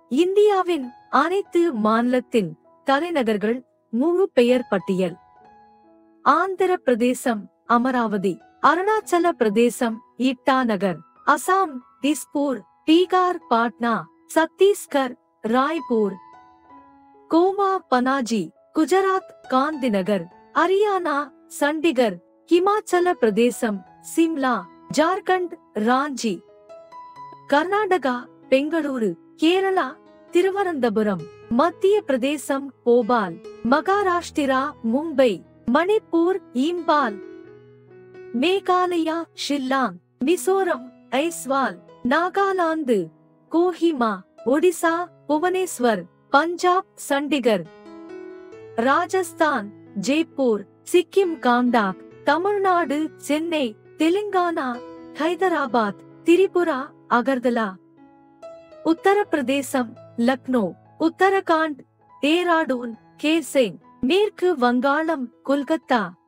இந்தியாவின் அனைத்து மாநிலத்தின் தலைநகர்கள் முழு பெயர் பட்டியல் ஆந்திர பிரதேசம் அமராவதி அருணாச்சல பிரதேசம் இட்டாநகர் அசாம் திஸ்பூர் பீகார் பாட்னா சத்தீஸ்கர் ராய்பூர் கோமா பனாஜி குஜராத் காந்திநகர் ஹரியானா சண்டிகர் ஹிமாச்சல பிரதேசம் சிம்லா ஜார்க்கண்ட் ராஞ்சி கர்நாடகா பெங்களூரு கேரளா திருவனந்தபுரம் மத்திய பிரதேசம் போபால் மகாராஷ்டிரா மும்பை மணிப்பூர் இம்பால் மேகாலயா ஷில்லாங் மிசோரம் ஐஸ்வால் நாகாலாந்து கோஹிமா ஒடிசா புவனேஸ்வர் பஞ்சாப் சண்டிகர் ராஜஸ்தான் ஜெய்ப்பூர் சிக்கிம் காண்டாக் தமிழ்நாடு சென்னை தெலுங்கானா ஹைதராபாத் திரிபுரா அகர்தலா உத்தரப்பிரதேசம் லக்னோ உத்தரகாண்ட் டேராடூன் கேசேன் மேற்கு வங்காளம் கொல்கத்தா